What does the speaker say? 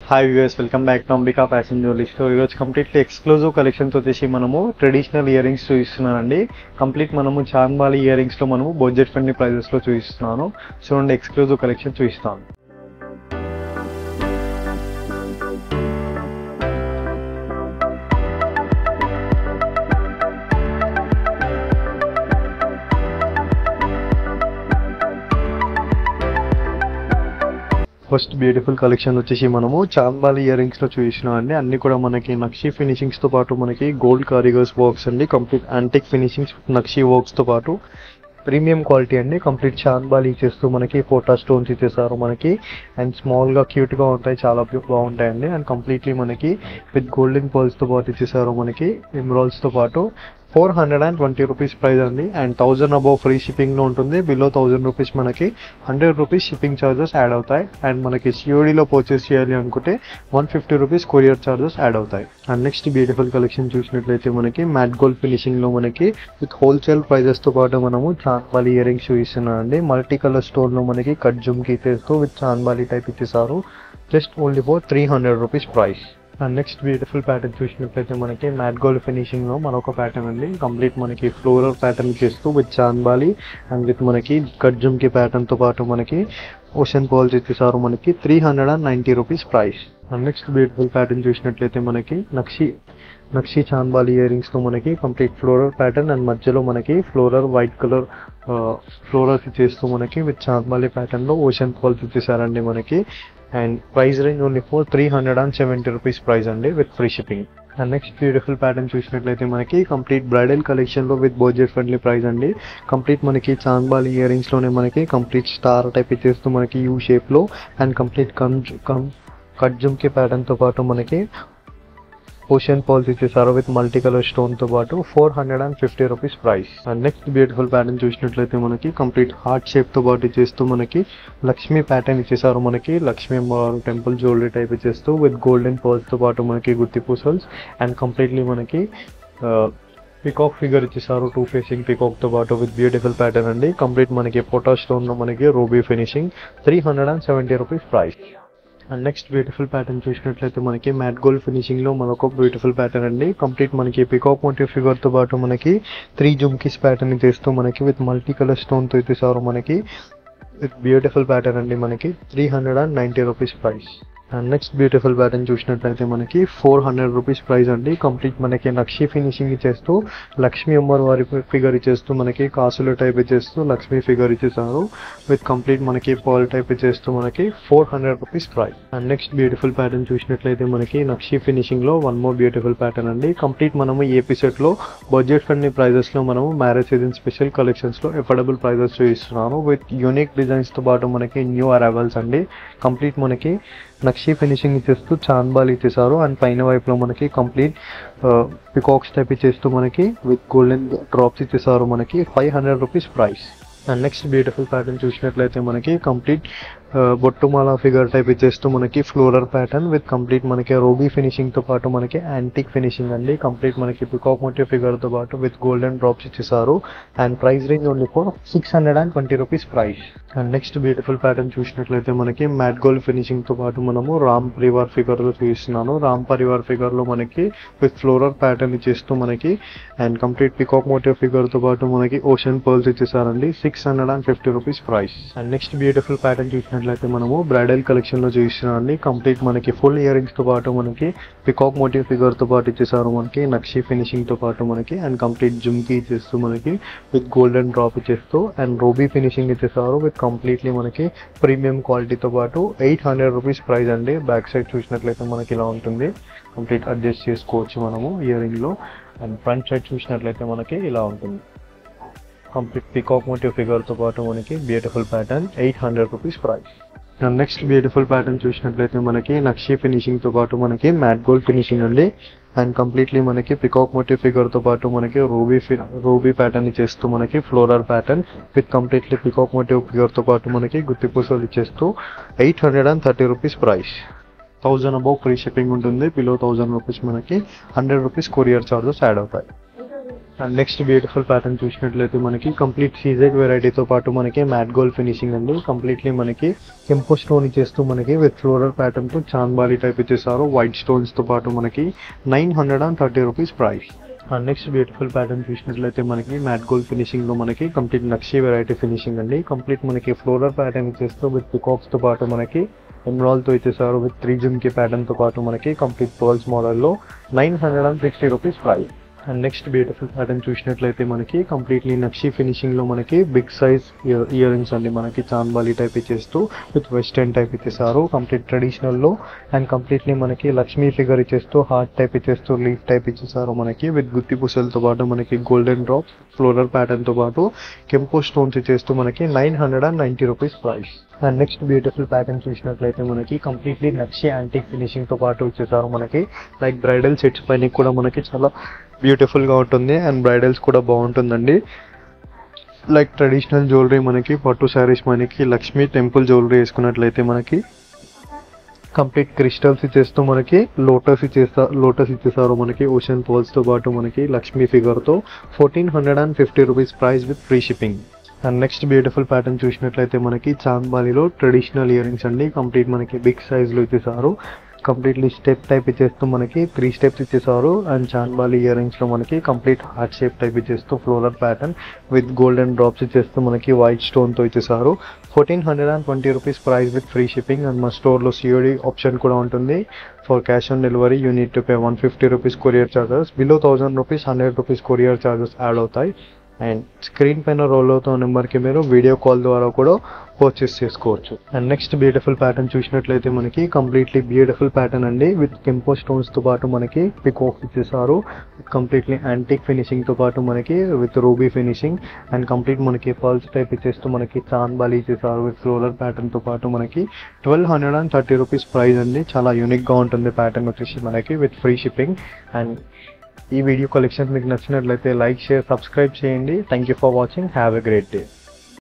hi viewers welcome back to Ambika fashion jewellery so ఈరోజు completely exclusive collections వచ్చేసి మనము traditional earrings చూపిస్తున్నానండి complete మనము చాంబాలి ఇయర్ రింగ్స్ లో మనము బడ్జెట్ ఫ్రెండ్లీ ప్రైజెస్ లో చూపిస్తున్నాను చూడండి ఎక్స్క్లూజివ్ కలెక్షన్ చూపిస్తాను ఫస్ట్ బ్యూటిఫుల్ కలెక్షన్ వచ్చేసి మనము చాంబాలి ఇయర్ రింగ్స్ లో చూసినాం అండి అన్ని కూడా మనకి నక్షి ఫినిషింగ్స్ తో పాటు మనకి గోల్డ్ కారిగర్స్ వర్క్స్ అండి complete antique finishings nakshi works తో పాటు ప్రీమియం క్వాలిటీ అండి కంప్లీట్ చాంబాలి ఇచ్చేస్తూ మనకి ఫోటో స్టోన్స్ ఇచ్చేసారు మనకి అండ్ స్మాల్ గా క్యూట్ గా ఉంటాయి చాలా బా- బాగుంటాయండి అండ్ కంప్లీట్లీ మనకి విత్ గోల్డెన్ పర్ల్స్ తో పాటు ఇచ్చేసారు మనకి ఎమరాల్స్ తో పాటు four hundred and twenty rupees price అండి and thousand above free shipping లో ఉంటుంది బిలో థౌజండ్ రూపీస్ మనకి hundred rupees shipping charges add అవుతాయి అండ్ మనకి COD లో పర్చేస్ చేయాలి అనుకుంటే one fifty rupees courier charges add అవుతాయి అండ్ నెక్స్ట్ బ్యూటిఫుల్ కలెక్షన్ చూసినట్లయితే మనకి మ్యాట్ గోల్డ్ ఫినిషింగ్ లో మనకి విత్ హోల్సేల్ ప్రైజెస్ తో పాటు మనము చాన్బాలి ఇయర్ రింగ్స్ చూపిస్తున్నాం అండి మల్టీ కలర్ స్టోన్ లో మనకి కట్ జుమ్కి చేస్తూ విత్ చాన్బాలి టైప్ ఇచ్చేసారు just only four three hundred rupees price and next beautiful pattern చూసినట్లయితే మనకి మ్యాట్ గోల్డ్ ఫినిషింగ్ లో మరొక ప్యాటర్న్ అండి కంప్లీట్ మనకి ఫ్లోరల్ ప్యాటర్న్ చేస్తూ విత్ చాన్బాలి అండ్ విత్ మనకి కట్ జుమ్కి ప్యాటర్న్ తో పాటు మనకి ఓషన్ పాల్స్ ఇచ్చేసారు మనకి three hundred and ninety rupees price and next beautiful pattern చూసినట్లయితే మనకి నక్షి నక్షి చాన్బాలి ఇయర్ రింగ్స్ లో మనకి కంప్లీట్ ఫ్లోరల్ ప్యాటర్న్ అండ్ మధ్యలో మనకి ఫ్లోరల్ వైట్ కలర్ ఫ్లోరల్స్ ఇచ్చేస్తూ మనకి విత్ చాన్బాలి ప్యాటర్న్ లో ఓషన్ పాల్స్ ఇచ్చేసారండి మనకి and price range only four three hundred and seventy rupees price అండి with free shipping and next beautiful pattern చూసినట్లయితే మనకి కంప్లీట్ బ్రైడల్ కలెక్షన్ లో విత్ బడ్జెట్ ఫ్రెండ్లీ ప్రైస్ అండి కంప్లీట్ మనకి చాంబాల్ ఇయర్ రింగ్స్ లోనే మనకి కంప్లీట్ స్టార్ టైప్ ఇచ్చేస్తూ మనకి యూ షేప్ లో and complete come come cut jhumki pattern తో పాటు మనకి ఓషన్ పాల్స్ ఇచ్చేసారు విత్ మల్టీ కలర్ స్టోన్ తో పాటు four hundred and fifty rupees price and next beautiful pattern చూసినట్లయితే మనకి కంప్లీట్ హార్ట్ షేప్ తో పాటు ఇచ్చేస్తూ మనకి లక్ష్మీ ప్యాటర్న్ ఇచ్చేసారు మనకి లక్ష్మీ అమ్మవారు టెంపుల్ జ్యువెలరీ టైప్ ఇచ్చేస్తూ విత్ గోల్డెన్ పర్ల్స్ తో పాటు మనకి గుత్తి పూసల్స్ అండ్ కంప్లీట్లీ మనకి పికాక్ ఫిగర్ ఇచ్చేసారు టూ ఫేసింగ్ పికాక్ తో పాటు విత్ బ్యూటిఫుల్ ప్యాటర్న్ అండి కంప్లీట్ మనకి పొటా స్టోన్ లో మనకి ruby finishing three hundred and seventy rupees price and next beautiful pattern చూసినట్లయితే మనకి మ్యాట్ గోల్డ్ ఫినిషింగ్ లో మరొక బ్యూటిఫుల్ ప్యాటర్న్ అండి కంప్లీట్ మనకి పికాక్ మోటివ్ ఫిగర్ తో పాటు మనకి త్రీ జుమ్కిస్ ప్యాటర్న్ చేస్తూ మనకి విత్ మల్టీ కలర్ స్టోన్ తో ఇచ్చేసారు మనకి విత్ బ్యూటిఫుల్ ప్యాటర్న్ అండి మనకి three hundred and ninety rupees price and next beautiful pattern చూసినట్లయితే మనకి ఫోర్ హండ్రెడ్ రూపీస్ ప్రైస్ అండి కంప్లీట్ మనకి నక్షి ఫినిషింగ్ ఇచ్చేస్తూ లక్ష్మీ అమ్మవారి వారి ఫిగర్ ఇచ్చేస్తూ మనకి కాసుల టైప్ ఇచ్చేస్తూ లక్ష్మీ ఫిగర్ ఇచ్చేసారు విత్ కంప్లీట్ మనకి పాల్ టైప్ ఇచ్చేస్తూ మనకి four hundred rupees price and next beautiful pattern చూసినట్లయితే మనకి నక్షి ఫినిషింగ్ లో వన్ మోర్ బ్యూటిఫుల్ ప్యాటర్న్ అండి కంప్లీట్ మనము ఈ ఎపిసోడ్ లో బడ్జెట్ ఫ్రెండ్లీ ప్రైజెస్ లో మనము మ్యారేజ్ సీజన్ స్పెషల్ కలెక్షన్స్ లో ఎఫోర్డబుల్ ప్రైజెస్ చూపిస్తున్నాను విత్ యూనిక్ డిజైన్స్ తో పాటు మనకి న్యూ అరైవల్స్ అండి కంప్లీట్ మనకి నక్షి ఫినిషింగ్ ఇచ్చేస్తూ చాన్బాల్ ఇచ్చేసారు అండ్ పైన వైపులో మనకి కంప్లీట్ పికాక్స్ టైప్ ఇచ్చేస్తూ మనకి విత్ గోల్డెన్ డ్రాప్స్ ఇచ్చేసారు మనకి five hundred rupees price and next beautiful pattern చూసినట్లయితే మనకి కంప్లీట్ బొట్టుమాల ఫిగర్ టైప్ ఇచ్చేస్తూ మనకి ఫ్లోరల్ ప్యాటర్న్ విత్ కంప్లీట్ మనకి రోబీ ఫినిషింగ్ తో పాటు మనకి యాంటిక్ ఫినిషింగ్ అండి కంప్లీట్ మనకి పికాక్ మోటివ్ ఫిగర్ తో పాటు విత్ గోల్డెన్ డ్రాప్స్ ఇచ్చేసారు and price range only four six hundred and twenty rupees price and next beautiful pattern చూసినట్లయితే మనకి మ్యాట్ గోల్డ్ ఫినిషింగ్ తో పాటు మనము రామ్ పరివార్ ఫిగర్ లో చూపిస్తున్నాను రామ్ పరివార్ ఫిగర్ లో మనకి విత్ ఫ్లోరల్ ప్యాటర్న్ ఇచ్చేస్తూ మనకి and complete peacock motif figure తో పాటు మనకి ఓషన్ పర్ల్స్ ఇచ్చేసారండి six hundred and fifty rupees price and next beautiful pattern చూసినట్లయితే మనము బ్రైడల్ కలెక్షన్ లో చూపిస్తున్నామండి కంప్లీట్ మనకి ఫుల్ ఇయర్ రింగ్స్ తో పాటు మనకి పికాక్ మోటివ్ ఫిగర్ తో పాటు ఇచ్చేసారు మనకి నక్షి ఫినిషింగ్ తో పాటు మనకి అండ్ కంప్లీట్ జుమ్కి ఇచ్చేస్తూ మనకి విత్ గోల్డెన్ డ్రాప్ ఇచ్చేస్తూ అండ్ రూబీ ఫినిషింగ్ ఇచ్చేసారు విత్ కంప్లీట్లీ మనకి ప్రీమియం క్వాలిటీతో పాటు ఎయిట్ హండ్రెడ్ రూపీస్ ప్రైస్ అండి బ్యాక్ సైడ్ చూసినట్లయితే మనకి ఇలా ఉంటుంది కంప్లీట్ అడ్జస్ట్ చేసుకోవచ్చు మనము ఇయర్ రింగ్ లో అండ్ ఫ్రంట్ సైడ్ చూసినట్లయితే మనకి ఇలా ఉంటుంది కంప్లీట్ పికాక్ మోటివ్ ఫిగర్ తో పాటు మనకి beautiful pattern eight hundred rupees price and next beautiful pattern చూసినట్లయితే మనకి నక్షి ఫినిషింగ్ తో పాటు మనకి మ్యాట్ గోల్డ్ ఫినిషింగ్ అండి అండ్ కంప్లీట్లీ మనకి పికాక్ మోటివ్ ఫిగర్ తో పాటు మనకి రూబీ రూబీ ప్యాటర్న్ ఇచ్చేస్తూ మనకి floral pattern with completely peacock motif figure తో పాటు మనకి గుత్తి పూసలు ఇచ్చేస్తూ eight hundred and thirty rupees price thousand above free shipping ఉంటుంది బిలో థౌజండ్ రూపీస్ మనకి hundred rupees courier charges add అవుతాయి అండ్ నెక్స్ట్ బ్యూటిఫుల్ ప్యాటర్న్ చూసినట్లయితే మనకి కంప్లీట్ సీజెడ్ వెరైటీతో పాటు మనకి మ్యాట్ గోల్డ్ ఫినిషింగ్ అండి కంప్లీట్లీ మనకి కెంపో స్టోన్ ఇచ్చేస్తూ మనకి విత్ ఫ్లోరల్ ప్యాటర్న్ తో చాంబాలి టైప్ ఇచ్చేసారు వైట్ స్టోన్స్ తో పాటు మనకి nine hundred and thirty rupees price and next beautiful pattern చూసినట్లయితే మనకి మ్యాట్ గోల్డ్ ఫినిషింగ్ లో మనకి కంప్లీట్ నక్షి వెరైటీ ఫినిషింగ్ అండి కంప్లీట్ మనకి ఫ్లోరల్ ప్యాటర్న్ ఇచ్చేస్తూ విత్ పికాక్స్ తో పాటు మనకి ఎమరాల్ తో ఇచ్చేసారు విత్ త్రీ జిమ్కి ప్యాటర్న్ తో పాటు మనకి కంప్లీట్ పర్ల్స్ మోడల్లో nine hundred and sixty rupees price and next beautiful pattern చూసినట్లయితే మనకి కంప్లీట్లీ నక్షి ఫినిషింగ్ లో మనకి బిగ్ సైజ్ ఇయర్ రింగ్స్ అండి మనకి చాంబాలి టైప్ ఇచ్చేస్తూ విత్ వెస్టర్న్ టైప్ ఇచ్చేసారు కంప్లీట్ ట్రెడిషనల్ లో అండ్ కంప్లీట్లీ మనకి లక్ష్మీ ఫిగర్ ఇచ్చేస్తూ హార్ట్ టైప్ ఇచ్చేస్తూ లీఫ్ టైప్ ఇచ్చేసారు మనకి విత్ గుత్తి పూసలతో పాటు మనకి గోల్డెన్ డ్రాప్ ఫ్లోరల్ ప్యాటర్న్ తో పాటు కెంపో స్టోన్స్ ఇచ్చేస్తూ మనకి nine hundred and ninety rupees price and next beautiful pattern చూసినట్లయితే మనకి కంప్లీట్లీ నక్షి యాంటిక్ ఫినిషింగ్ తో పాటు వచ్చేసారు మనకి లైక్ బ్రైడల్ సెట్స్ పైన కూడా మనకి చాలా బ్యూటిఫుల్ గా ఉంటుంది అండ్ బ్రైడల్స్ కూడా బాగుంటుందండి లైక్ ట్రెడిషనల్ జ్యువెలరీ మనకి పట్టు శారీస్ మనకి లక్ష్మీ టెంపుల్ జ్యువెలరీ వేసుకున్నట్లయితే మనకి కంప్లీట్ క్రిస్టల్స్ ఇచ్చేస్తూ మనకి లోటస్ ఇచ్చేస్తా లోటస్ ఇచ్చేసారు మనకి ఓషన్ పర్ల్స్ తో పాటు మనకి లక్ష్మీ ఫిగర్ తో fourteen hundred and fifty rupees price with free shipping and next beautiful pattern చూసినట్లయితే మనకి చాంద్బాలిలో ట్రెడిషనల్ ఇయర్ రింగ్స్ అండి కంప్లీట్ మనకి బిగ్ సైజ్ లో ఇచ్చేసారు కంప్లీట్లీ స్టెప్ టైప్ ఇచ్చేస్తూ మనకి త్రీ స్టెప్స్ ఇచ్చేసారు అండ్ చాంద్బాలి ఇయర్ రింగ్స్ లో మనకి కంప్లీట్ హార్ట్ షేప్ టైప్ ఇచ్చేస్తూ floral pattern with golden drops ఇచ్చేస్తూ మనకి వైట్ స్టోన్ తో ఇచ్చేసారు fourteen hundred and twenty rupees price with free shipping and మా స్టోర్లో సిఓడి ఆప్షన్ కూడా ఉంటుంది for cash on delivery you need to pay one fifty rupees courier charges below thousand rupees hundred rupees courier charges add అవుతాయి and screen పైన roll అవుతున్న నెంబర్కి మీరు video call ద్వారా కూడా పర్చేస్ చేసుకోవచ్చు అండ్ నెక్స్ట్ బ్యూటిఫుల్ ప్యాటర్న్ చూసినట్లయితే మనకి కంప్లీట్లీ బ్యూటిఫుల్ ప్యాటర్న్ అండి విత్ కెంపో స్టోన్స్ తో పాటు మనకి పికాక్ ఇచ్చేసారు కంప్లీట్లీ యాంటిక్ ఫినిషింగ్ తో పాటు మనకి with ruby finishing and complete మనకి పల్స్ టైప్ ఇచ్చేస్తూ మనకి చాంద్బాలి ఇచ్చేసారు విత్ ఫ్లోరల్ ప్యాటర్న్ తో పాటు మనకి twelve hundred and thirty rupees price అండి చాలా యూనిక్ గా ఉంటుంది ప్యాటర్న్ వచ్చేసి మనకి విత్ ఫ్రీ షిప్పింగ్ అండ్ ఈ వీడియో కలెక్షన్ మీకు నచ్చినట్లయితే లైక్ షేర్ సబ్స్క్రైబ్ చేయండి thank you for watching have a great day